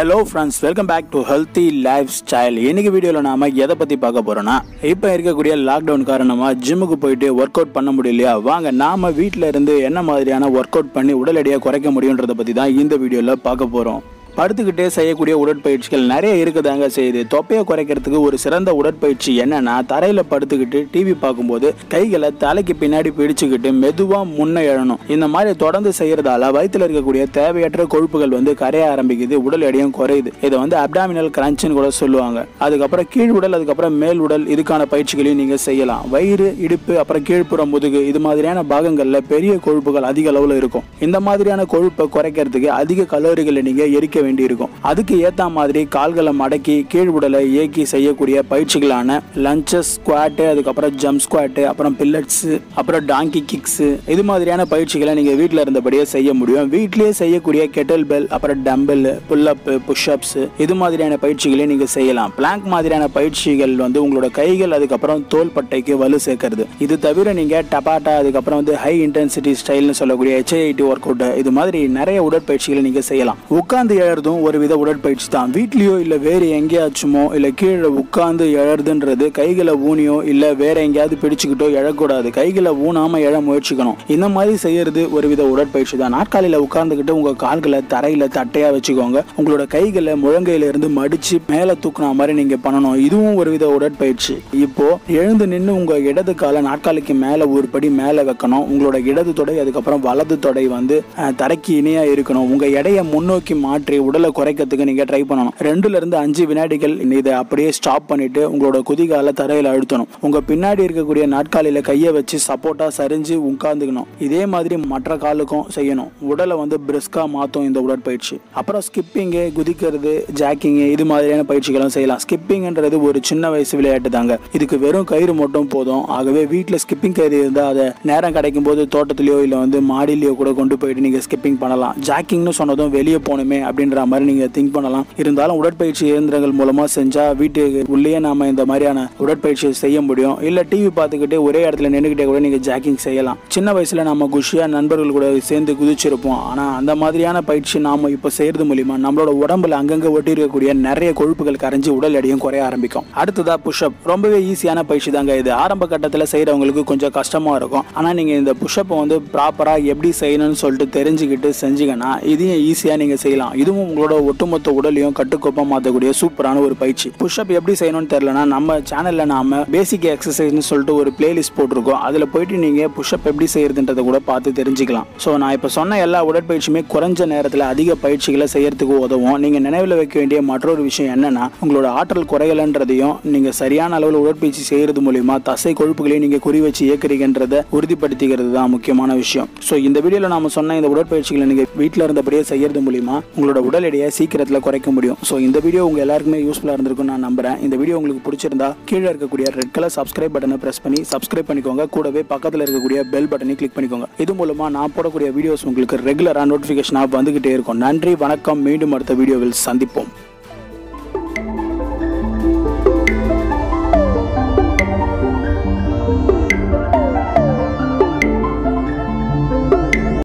hello friends welcome back to healthy lifestyle இன்னைக்கு வீடியோவில் நாம எதை பற்றி பார்க்க போறோம்னா இப்போ இருக்கக்கூடிய லாக்டவுன் காரணமாக ஜிம்முக்கு போயிட்டு ஒர்க் அவுட் பண்ண முடியலையா வாங்க நாம வீட்டில் இருந்து என்ன மாதிரியான ஒர்க் அவுட் பண்ணி உடல் எடையை குறைக்க முடியுன்றதை பற்றி தான் இந்த வீடியோவில் பார்க்க போகிறோம் படுத்துக்கிட்டே செய்யக்கூடிய உடற்பயிற்சிகள் நிறைய இருக்குதாங்க செய்யுது தொப்பையை குறைக்கிறதுக்கு ஒரு சிறந்த உடற்பயிற்சி என்னன்னா தரையில படுத்துக்கிட்டு டிவி பார்க்கும்போது கைகளை தலைக்கு பின்னாடி பிடிச்சுக்கிட்டு மெதுவா முன்ன எழணும் இந்த மாதிரி தொடர்ந்து செய்யறதால வயிற்றுல இருக்கக்கூடிய தேவையற்ற கொழுப்புகள் வந்து கரைய ஆரம்பிக்குது உடல் எடையும் குறையுது இதை வந்து அப்டாமினல் கிரன்ச்னு கூட சொல்லுவாங்க அதுக்கப்புறம் கீழ் உடல் அதுக்கப்புறம் மேல் உடல் இதுக்கான பயிற்சிகளையும் நீங்க செய்யலாம் வயிறு இடுப்பு அப்புறம் கீழ்ப்புறம் முதுகு இது மாதிரியான பாகங்கள்ல பெரிய கொழுப்புகள் அதிக அளவுல இருக்கும் இந்த மாதிரியான கொழுப்பை குறைக்கிறதுக்கு அதிக கலோரிகளை நீங்க எரிக்க வேண்டியிருக்கும் அதுக்கு ஏத்த மாதிரி கால்களை மடக்கி கீழ் உடலை இயக்கி செய்யக்கூடிய பயிற்சிகளான லஞ்சஸ் ஸ்குவாட்டு அதுக்கப்புறம் ஜம்ப் ஸ்குவாட்டு அப்புறம் பில்லட்ஸ் அப்புறம் டாங்கி கிக்ஸ் இது மாதிரியான பயிற்சிகளை நீங்க வீட்டில் இருந்தபடியே செய்ய முடியும் வீட்டிலேயே செய்யக்கூடிய கெட்டல் பெல் அப்புறம் டம்பல் புல்லப் புஷ்அப்ஸ் இது மாதிரியான பயிற்சிகளை நீங்க செய்யலாம் பிளாங்க் மாதிரியான பயிற்சிகள் வந்து உங்களோட கைகள் அதுக்கப்புறம் தோள்பட்டைக்கு வலு சேர்க்கறது இது தவிர நீங்க டபாட்டா அதுக்கப்புறம் வந்து ஹை இன்டென்சிட்டி ஸ்டைல்னு சொல்லக்கூடிய ஹெச்ஐடி ஒர்க் அவுட் இது மாதிரி நிறைய உடற்பயிற்சிகளை நீங்க செய்யலாம் உட்கார்ந்து எழறதும் ஒரு வித உடற்பயிற்சி தான் வீட்லயோ இல்ல வேறு எங்கேயாச்சுமோ இல்ல கீழே உட்கார்ந்து எழறதுன்றது கைகளை ஊனியோ இல்ல வேற எங்கேயாவது பிடிச்சுக்கிட்டோ எழக்கூடாது கைகளை ஊனாம எழ முயற்சிக்கணும் இந்த மாதிரி செய்யறது ஒரு வித உடற்பயிற்சி தான் நாற்காலியில உட்கார்ந்துக்கிட்டு உங்க கால்களை தரையில தட்டையா வச்சுக்கோங்க உங்களோட கைகளை முழங்கையில இருந்து மடிச்சு மேல தூக்குன மாதிரி நீங்க பண்ணணும் இதுவும் ஒரு வித உடற்பயிற்சி இப்போ எழுந்து நின்று உங்க இடது காலை நாற்காலிக்கு மேல ஒரு படி மேல வைக்கணும் உங்களோட இடது தொடை அதுக்கப்புறம் வலது தொடை வந்து அஹ், தரைக்கு இணையா இருக்கணும் உங்க எடையை முன்னோக்கி மாற்றி உடலை குறைக்கிறதுக்கு நீங்க ட்ரை பண்ணணும் ரெண்டுல இருந்து அஞ்சு வினாடிகள் இதை அப்படியே ஸ்டாப் பண்ணிட்டு உங்களோட குதிகால தரையில அழுத்தணும் உங்க பின்னாடி இருக்கக்கூடிய நாட்காலியில கையை வச்சு சப்போர்ட்டா சரிஞ்சு உட்காந்துக்கணும் இதே மாதிரி மற்ற காலுக்கும் செய்யணும் உடலை வந்து பிரிஸ்கா மாத்தும் இந்த உடற்பயிற்சி அப்புறம் ஸ்கிப்பிங்கு குதிக்கிறது ஜாக்கிங்கு இது மாதிரியான பயிற்சிகளும் செய்யலாம் ஸ்கிப்பிங்ன்றது ஒரு சின்ன வயசு விளையாட்டு தாங்க இதுக்கு வெறும் கயிறு மட்டும் போதும் ஆகவே வீட்டில் ஸ்கிப்பிங் கயிறு இருந்தால் அதை நேரம் கிடைக்கும் போது தோட்டத்திலேயோ இல்லை வந்து மாடியிலையோ கூட கொண்டு போயிட்டு நீங்கள் ஸ்கிப்பிங் பண்ணலாம் ஜாக்கிங்னு சொன்னதும் வெளியே போகணுமே அப்படின்ற மாதிரி நீங்கள் திங்க் பண்ணலாம் இருந்தாலும் உடற்பயிற்சி இயந்திரங்கள் மூலமாக செஞ்சால் வீட்டுக்கு உள்ளேயே நாம இந்த மாதிரியான உடற்பயிற்சி செய்ய முடியும் இல்லை டிவி பார்த்துக்கிட்டே ஒரே இடத்துல நின்றுக்கிட்டே கூட நீங்கள் ஜாக்கிங் செய்யலாம் சின்ன வயசில் நம்ம குஷியாக நண்பர்கள் கூட சேர்ந்து குதிச்சிருப்போம் ஆனால் அந்த மாதிரியான பயிற்சி நாம இப்போ செய்யறது மூலியமா நம்மளோட உடம்புல அங்கங்கே ஒட்டி இருக்கக்கூடிய நிறைய கொழுப்புகள் கரைஞ்சி உடல் எடையும் குறைய ஆரம்பிக்கும் அடுத்ததா புஷ்அப் ரொம்பவே ஈஸியான பயிற்சி தாங்க இது ஆரம்ப கட்டத்தில் செய்கிறவங்களுக்கு கொஞ்சம் கஷ்டமா இருக்கும் ஆனால் நீங்கள் இந்த புஷ்அப்பை வந்து ப்ராப்பராக எப்படி செய்யணும்னு சொல்லிட்டு தெரிஞ்சுக்கிட்டு செஞ்சீங்கன்னா இதையும் ஈஸியாக நீங்கள் செய்யலாம் இதுவும் உங்களோட ஒட்டுமொத்த உடலையும் கட்டுக்கோப்பாக மாற்றக்கூடிய சூப்பரான ஒரு பயிற்சி புஷ்அப் எப்படி செய்யணும்னு தெரியலனா நம்ம சேனலில் நாம பேசிக் எக்ஸசைஸ்னு சொல்லிட்டு ஒரு பிளேலிஸ்ட் போட்டிருக்கோம் அதில் போயிட்டு நீங்கள் புஷ்அப் எப்படி செய்யறதுன்றதை கூட பார்த்து தெரிஞ்சுக்கலாம் ஸோ நான் இப்போ சொன்ன எல்லா உடற்பயிற்சியுமே குறைஞ்ச நேரத்தில் அதிக பயிற்சிகளை செய்யறதுக்கு உதவும் நீங்கள் நினைவில் வைக்க வேண்டிய மற்றொரு விஷயம் என்னன்னா உங்களோட ஆற்றல் குறையலன்றதையும் நீங்கள் சரியான அளவில் உடற்பயிற்சி செய்யறது மூலியமா தசை கொழுப்புகளையும் நீங்கள் குறி வச்சு இயக்குறீங்கன்றதை உறுதிப்படுத்திக்கிறது தான் முக்கியமான விஷயம் ஸோ இந்த வீடியோவில் நாம சொன்ன இந்த உடற்பயிற்சிகளை நீங்கள் வீட்டில் இருந்தபடியே செய்யறது மூலியமா உங்களோட உடல் எடையை சீக்கிரத்தில் குறைக்க முடியும் ஸோ இந்த வீடியோ உங்க எல்லாருக்குமே யூஸ்ஃபுல்லாக இருந்திருக்கும் நான் நம்புறேன் இந்த வீடியோ உங்களுக்கு பிடிச்சிருந்தா கீழே இருக்கக்கூடிய ரெட் கலர் சப்ஸ்கிரைப் பட்டனை பிரஸ் பண்ணி சப்ஸ்கிரைப் பண்ணிக்கோங்க கூடவே பக்கத்தில் இருக்கக்கூடிய பெல் பட்டனை கிளிக் பண்ணிக்கோங்க இது மூலமா நான் போடக்கூடிய வீடியோஸ் உங்களுக்கு ரெகுலராக நோட்டிஃபிகேஷனாக வந்துகிட்டே இருக்கும் நன்றி வணக்கம் மீண்டும் அடுத்த வீடியோவில் சந்திப்போம்